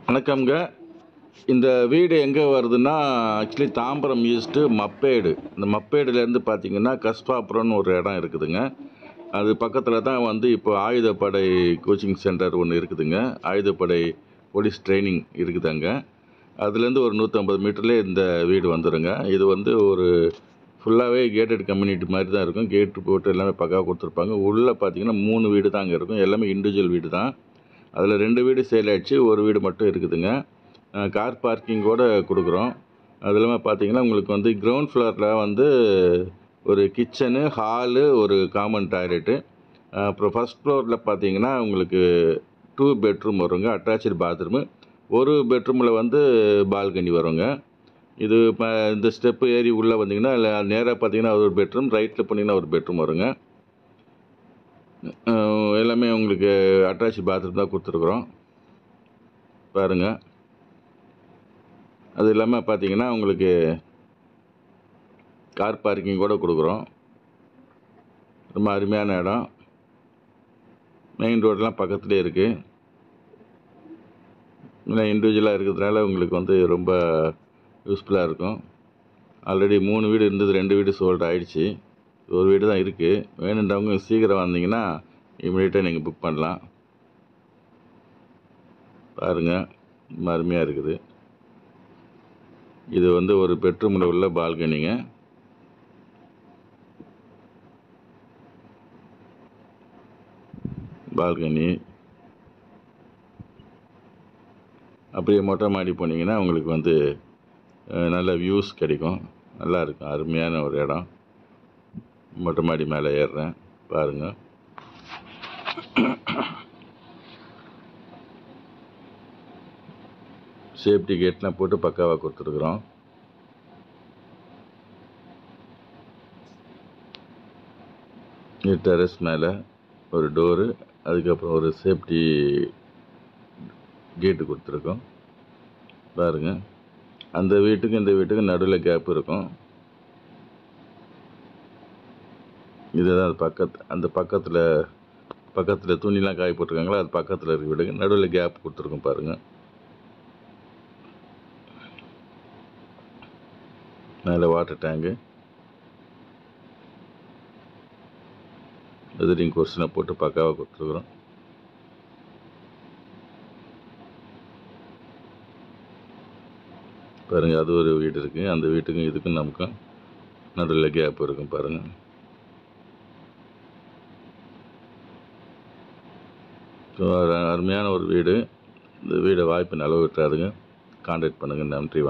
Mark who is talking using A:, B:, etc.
A: வணக்கம்ங்க இந்த வீடு எங்கே வருதுன்னா ஆக்சுவலி தாம்பரம் ஈஸ்ட்டு மப்பேடு இந்த மப்பேடுலேருந்து பார்த்தீங்கன்னா கஸ்பாபுரம்னு ஒரு இடம் இருக்குதுங்க அது பக்கத்தில் தான் வந்து இப்போ ஆயுதப்படை கோச்சிங் சென்டர் ஒன்று இருக்குதுங்க ஆயுதப்படை போலீஸ் ட்ரைனிங் இருக்குது அங்கே அதுலேருந்து ஒரு நூற்றம்பது மீட்டர்லேயே இந்த வீடு வந்துடுங்க இது வந்து ஒரு ஃபுல்லாகவே கேட்டட் கம்யூனிட்டி மாதிரி தான் இருக்கும் கேட்டு போட்டு எல்லாமே பக்காவாக கொடுத்துருப்பாங்க உள்ளே பார்த்தீங்கன்னா மூணு வீடு தான் அங்கே இருக்கும் எல்லாமே இண்டிவிஜுவல் வீடு தான் அதில் ரெண்டு வீடு சேல் ஆயிடுச்சு ஒரு வீடு மட்டும் இருக்குதுங்க கார் பார்க்கிங்கோடு கொடுக்குறோம் அது இல்லாமல் பார்த்தீங்கன்னா உங்களுக்கு வந்து கிரவுண்ட் ஃப்ளோரில் வந்து ஒரு கிச்சனு ஹாலு ஒரு காமன் டாய்லெட்டு அப்புறம் ஃபஸ்ட் ஃப்ளோரில் பார்த்தீங்கன்னா உங்களுக்கு டூ பெட்ரூம் வருங்க அட்டாச்சு பாத்ரூமு ஒரு பெட்ரூமில் வந்து பால்கனி வருங்க இது இப்போ இந்த ஸ்டெப்பு ஏறி உள்ளே வந்தீங்கன்னா நேராக பார்த்தீங்கன்னா ஒரு பெட்ரூம் ரைட்டில் போனீங்கன்னா ஒரு பெட்ரூம் வருங்க அஹ் எல்லாமே உங்களுக்கு அட்டாச் பாத்ரூம் தான் கொடுத்துருக்குறோம் பாருங்கள் அது இல்லாமல் பார்த்தீங்கன்னா உங்களுக்கு கார் பார்க்கிங் கூட கொடுக்குறோம் ரொம்ப அருமையான இடம் மெயின் ரோடெலாம் பக்கத்துலேயே இருக்குது இண்டிவிஜுவலாக இருக்கிறதுனால உங்களுக்கு வந்து ரொம்ப யூஸ்ஃபுல்லாக இருக்கும் ஆல்ரெடி மூணு வீடு இருந்தது ரெண்டு வீடு சோல்ட் ஆயிடுச்சு ஒரு வீடு தான் இருக்குது வேணுன்றவங்க சீக்கிரம் வந்தீங்கன்னா இமீடியட்டாக நீங்கள் புக் பண்ணலாம் பாருங்கள் ரொம்ப அருமையாக இருக்குது இது வந்து ஒரு பெட்ரூமில் உள்ள பால்கனிங்க பால்கனி அப்படியே மொட்டை மாடி போனீங்கன்னா உங்களுக்கு வந்து அஹ், நல்ல வியூஸ் கிடைக்கும் நல்லா இருக்கும் அருமையான ஒரு இடம் மொட்டை மாடி மேலே ஏறுறேன் பாருங்கள் சேஃப்டி கேட்லாம் போட்டு பக்காவாக கொடுத்துருக்குறோம் இது டெரஸ் மேலே ஒரு டோரு அதுக்கப்புறம் ஒரு சேஃப்டி கேட்டு கொடுத்துருக்கோம் பாருங்கள் அந்த வீட்டுக்கும் இந்த வீட்டுக்கும் நடுவில் கேப் இருக்கும் இதுதான் பக்கத்து அந்த பக்கத்தில் பக்கத்தில் துணிலாம் காய போட்டிருக்காங்களா அது பக்கத்தில் இருக்க வீடுங்க நடுவில் கேப் கொடுத்துருக்கோம் பாருங்கள் மேலே வாட்டர் டேங்கு எதிரிங் கொர்ஷனை போட்டு பக்காவாக கொடுத்துருக்குறோம் பாருங்கள் அது ஒரு வீடு இருக்குது அந்த வீட்டுக்கும் இதுக்கும் நமக்கும் நடுவில் கேப் இருக்கும் பாருங்கள் ஸோ அருமையான ஒரு வீடு இந்த வீடை வாய்ப்பு நலவு விட்டுறாதுங்க கான்டாக்ட் பண்ணுங்கள் நன்றி